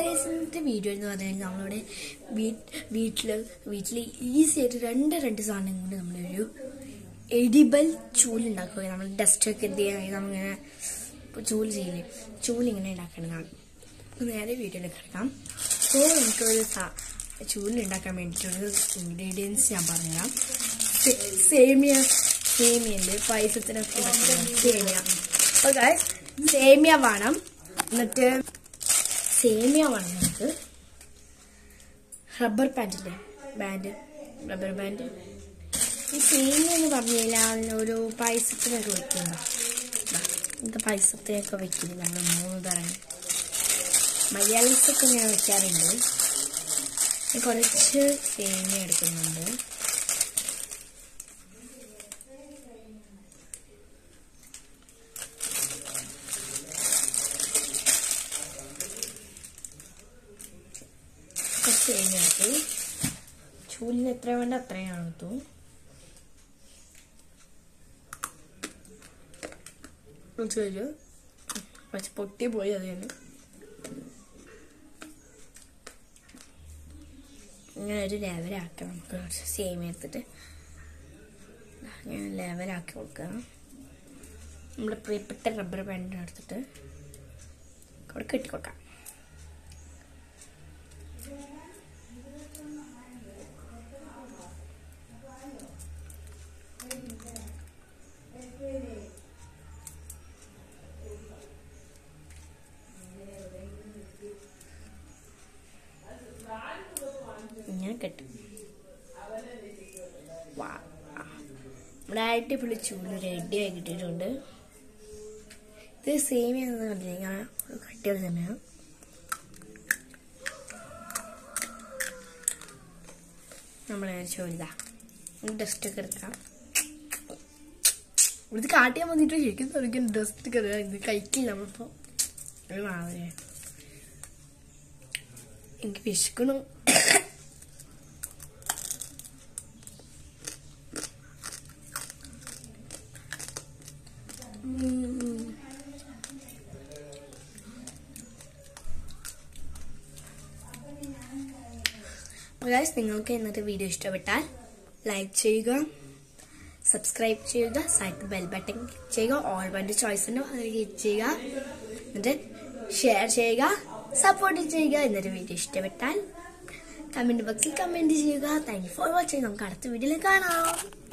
Guys ഇന്നത്തെ video എന്ന് പറഞ്ഞാൽ നമ്മളുടെ വീട്ടിൽ വീട്ടിൽ ഈസി ആയിട്ട് രണ്ട് രണ്ട് സാധനം കൊണ്ട് നമ്മളൊരു എഡിബൽ ചൂലുണ്ടാക്കുക നമ്മൾ ഡസ്റ്റ് ഒക്കെ എന്ത് ചെയ്യാൻ നമ്മളിങ്ങനെ ചൂല് ചെയ്യില്ലേ ചൂലിങ്ങനെ ഉണ്ടാക്കേണ്ടതാണ് അപ്പോൾ നേരെ വീഡിയോയിലേക്ക് കിടക്കാം അപ്പോൾ നമുക്കൊരു സാ ചൂലുണ്ടാക്കാൻ വേണ്ടിയിട്ടുള്ള ഇൻഗ്രീഡിയൻസ് ഞാൻ പറഞ്ഞുതരാം സേ- സേമിയ സേമിയൻ്റെ പായസത്തിനൊക്കെ ഉണ്ടാക്കുന്നത് സേമിയ അപ്പോൾ ഗൈസ് സേമിയ വേണം എന്നിട്ട് സേമിയ വേണം നമുക്ക് റബ്ബർ പാൻറ് ഇല്ലേ ബാൻഡ് റബ്ബർ ബാൻഡ് ഈ സേമിയ എന്ന് പറഞ്ഞു കഴിഞ്ഞാൽ ഒരു പായസത്തിനൊക്കെ വെക്കുന്ന ഇങ്ങനത്തെ പായസത്തിനൊക്കെ വെക്കില്ല നമ്മൾ മൂന്ന് തരം മലയാളീസൊക്കെ ഞാൻ വെക്കാറുണ്ട് ഞാൻ കുറച്ച് സേമിയ എടുക്കുന്നുണ്ട് കുറച്ച് സേമിയ എടുത്തു ചൂലിന് എത്ര വേണ്ട അത്രയാണ് എടുത്തു കുറച്ച് കഴിഞ്ഞു കുറച്ച് പൊട്ടി പോയി അത് തന്നെ ഇങ്ങനെ ഒരു ലെവലാക്കാം നമുക്ക് കുറച്ച് സേമിയ എടുത്തിട്ട് ഞാൻ ലെവലാക്കി കൊടുക്കാം നമ്മുടെ പ്രിയപ്പെട്ട റബ്ബർ ബാൻഡ് എടുത്തിട്ട് അവിടെ കെട്ടി കൊടുക്കാം ഇങ്ങനെ കെട്ടും വാ നമ്മുടെ അടിപൊളി ചൂട് റെഡി ആയി കിട്ടിയിട്ടുണ്ട് ഇത് സേമിയ എന്ന് കണ്ടില്ലേ ഞാൻ കട്ടിയത് തന്നെയാണ് നമ്മൾ ചോദിതാ ഡസ്റ്റ് ഒക്കെ എടുക്കാം ഇത് കാട്ടിയാൽ വന്നിട്ട് ശരിക്കും തുടങ്ങിയ ഡസ്റ്റ് ഒക്കെ എടുക്കാം. ഇത് കഴിക്കില്ല നമ്മളിപ്പോ ഒരു മാതിരി എനിക്ക് വിശക്കണം ഗൈസ് നിങ്ങൾക്ക് ഇന്നത്തെ വീഡിയോ ഇഷ്ടപ്പെട്ടാൽ ലൈക്ക് ചെയ്യുക സബ്സ്ക്രൈബ് ചെയ്യുക സൈഡ് ബെൽ ബട്ടൺ ക്ലിക്ക് ചെയ്യുക ഓൾ വണ്ടി ചോയ്സ് ഉണ്ടോ അതിൽ ക്ലിക്ക് ചെയ്യുക എന്നിട്ട് ഷെയർ ചെയ്യുക സപ്പോർട്ട് ചെയ്യുക ഇന്നത്തെ വീഡിയോ ഇഷ്ടപ്പെട്ടാൽ കമന്റ് ബോക്സിൽ കമന്റ് ചെയ്യുക താങ്ക് യു ഫോർ വാച്ചിങ് നമുക്ക് അടുത്ത വീഡിയോയിൽ കാണാം